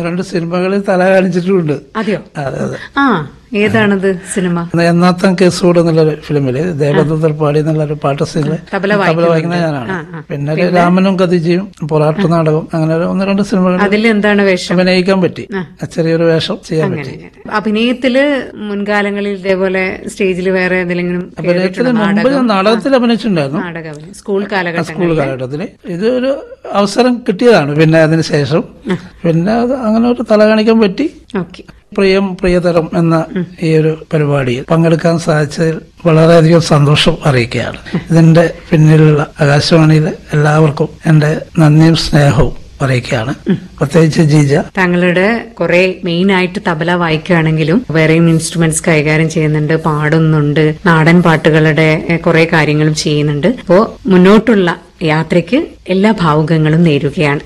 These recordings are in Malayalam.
രണ്ട് സിനിമകളിൽ തല കാണിച്ചിട്ടുമുണ്ട് അതെയോ അതെ അതെ ആ ഏതാണത് സിനിമ എന്നാത്തം കേസൂട് എന്നുള്ളൊരു ഫിലിമില് ദേവദത്തർ പാടി എന്നുള്ളൊരു പാട്ട് സിംഗില് തബല തബല വായിക്കുന്ന ഞാനാണ് പിന്നെ ഒരു രാമനും കഥിജിയും പൊറാട്ട് നാടകം അങ്ങനെ ഒരു ഒന്ന് രണ്ട് സിനിമകൾ അതിൽ എന്താണ് വേഷം അഭിനയിക്കാൻ പറ്റി ചെറിയൊരു വേഷം ചെയ്യാൻ പറ്റി അഭിനയത്തില് മുൻകാലങ്ങളിൽ ഇതേപോലെ സ്റ്റേജിൽ വേറെ ഏതെങ്കിലും അഭിനയത്തിന് മുമ്പ് ഞാൻ നാടകത്തിൽ അഭിനയിച്ചിട്ടുണ്ടായിരുന്നു നാടക അഭിനയം സ്കൂൾ കാലഘട്ടം സ്കൂൾ കാലഘട്ടത്തിൽ ഇത് ഒരു അവസരം കിട്ടിയതാണ് പിന്നെ അതിന് ശേഷം പിന്നെ അത് അങ്ങനെ ഒരു തല കാണിക്കാൻ പറ്റി ഓക്കെ പ്രിയം പ്രിയതരം എന്ന ഈ ഒരു പരിപാടിയിൽ പങ്കെടുക്കാൻ സാധിച്ചതിൽ വളരെയധികം സന്തോഷം അറിയിക്കുകയാണ് ഇതിന്റെ പിന്നിലുള്ള ആകാശവാണിയിലെ എല്ലാവർക്കും എന്റെ നന്ദിയും സ്നേഹവും അറിയിക്കുകയാണ് പ്രത്യേകിച്ച് ജീജ താങ്കളുടെ കുറെ മെയിൻ ആയിട്ട് തബല വായിക്കുകയാണെങ്കിലും വേറെയും ഇൻസ്ട്രുമെന്റ്സ് കൈകാര്യം ചെയ്യുന്നുണ്ട് പാടുന്നുണ്ട് നാടൻ പാട്ടുകളുടെ എഹ്, കുറെ കാര്യങ്ങളും ചെയ്യുന്നുണ്ട് അപ്പോ മുന്നോട്ടുള്ള യാത്രയ്ക്ക് എല്ലാ ഭാവുകങ്ങളും നേരുകയാണ്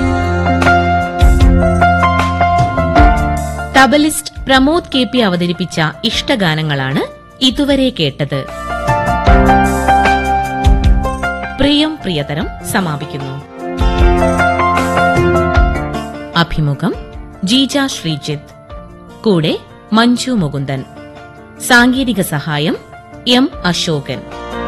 തബലിസ്റ്റ് പ്രമോദ് കെ പി അവതരിപ്പിച്ച ഇഷ്ടഗാനങ്ങളാണ് ഇതുവരെ കേട്ടത് പ്രിയം പ്രിയതരം സമാപിക്കുന്നു അഭിമുഖം ജീജ ശ്രീജിത്ത് കൂടെ മഞ്ജു മുകുന്ദൻ സാങ്കേതിക സഹായം എം അശോകൻ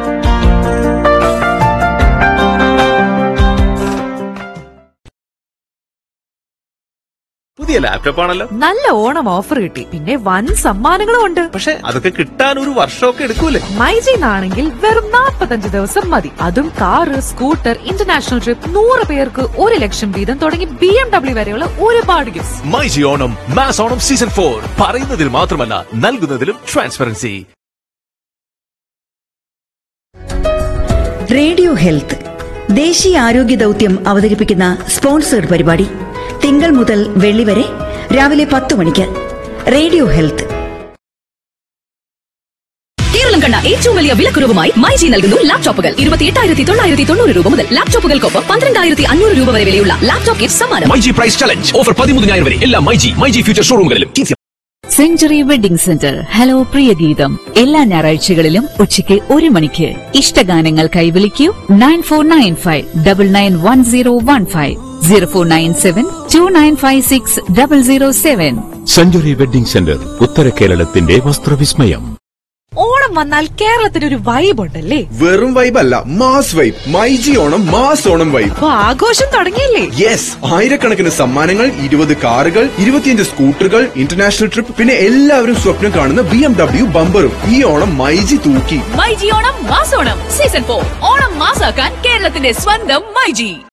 പുതിയ ലാപ്ടോപ്പ് ആണല്ലോ നല്ല ഓണം ഓഫർ കിട്ടി പിന്നെ വൻ സമ്മാനങ്ങളും ഉണ്ട് പക്ഷെ അതൊക്കെ കിട്ടാൻ ഒരു വർഷമൊക്കെ എടുക്കൂലേ മൈജിന്നാണെങ്കിൽ വെറും 45 ദിവസം മതി അതും കാറ് സ്കൂട്ടർ ഇന്റർനാഷണൽ ട്രിപ്പ് നൂറ് പേർക്ക് ഒരു ലക്ഷം വീതം തുടങ്ങി ബി എം ഡബ്ല്യു വരെയുള്ള ഒരുപാട് gift myG Onam mass Onam season four പറയുന്നതിൽ മാത്രമല്ല നൽകുന്നതിലും ട്രാൻസ്പെറൻസി റേഡിയോ ഹെൽത്ത് ദേശീയ ആരോഗ്യ ദൗത്യം അവതരിപ്പിക്കുന്ന സ്പോൺസേഡ് പരിപാടി തിങ്കൾ മുതൽ വെള്ളി വരെ രാവിലെ പത്ത് മണിക്ക് റേഡിയോ ഹെൽത്ത് കേരളം കണ്ട ഏറ്റവും വലിയ വിലക്കുറവുമായി മൈജി നൽകുന്നു ലാപ്ടോപ്പുകൾ ഇരുപത്തിയെട്ടായിരത്തി തൊള്ളായിരത്തി തൊണ്ണൂറ് രൂപ മുതൽ ലാപ്ടോപ്പുകൾക്കൊപ്പം പന്ത്രണ്ടായിരത്തി അഞ്ഞൂറ് രൂപ വരെ വിലയുള്ള ലാപ്ടോപ്പ് കിറ്റ് സമ്മാനം മൈജി പ്രൈസ് ചലഞ്ച് ഓഫർ പതിമൂന്നിനായിരം വരെ എല്ലാ മൈജി മൈജി ഫ്യൂച്ചർ ഷോറൂമുകളിലും സെഞ്ചുറി വെഡിംഗ് സെന്റർ ഹലോ പ്രിയഗീതം എല്ലാ ഞായറാഴ്ചകളിലും ഉച്ചയ്ക്ക് ഒരു മണിക്ക് ഇഷ്ടഗാനങ്ങൾ കൈവിളിക്കൂ nine four nine five double nine one zero one five zero four nine seven two nine five six double zero seven century wedding centre ഉത്തര കേരളത്തിന്റെ വസ്ത്രവിസ്മയം ഓണം വന്നാൽ കേരളത്തിന് ഒരു വൈബ് ഉണ്ടല്ലേ വെറും വൈബ് അല്ല mass vibe myG Onam mass Onam vibe അപ്പൊ ആഘോഷം തുടങ്ങിയല്ലേ യെസ് ആയിരക്കണക്കിന് സമ്മാനങ്ങൾ ഇരുപത് കാറുകൾ ഇരുപത്തിയഞ്ച് സ്കൂട്ടറുകൾ ഇന്റർനാഷണൽ ട്രിപ്പ് പിന്നെ എല്ലാവരും സ്വപ്നം കാണുന്ന ബി എം ഡബ്ല്യു ബമ്പറും ഈ ഓണം മൈജി തൂക്കി മൈജി ഓണം മാസോണം സീസൺ ഫോർ ഓണം മാസാക്കാൻ കേരളത്തിന്റെ സ്വന്തം മൈജി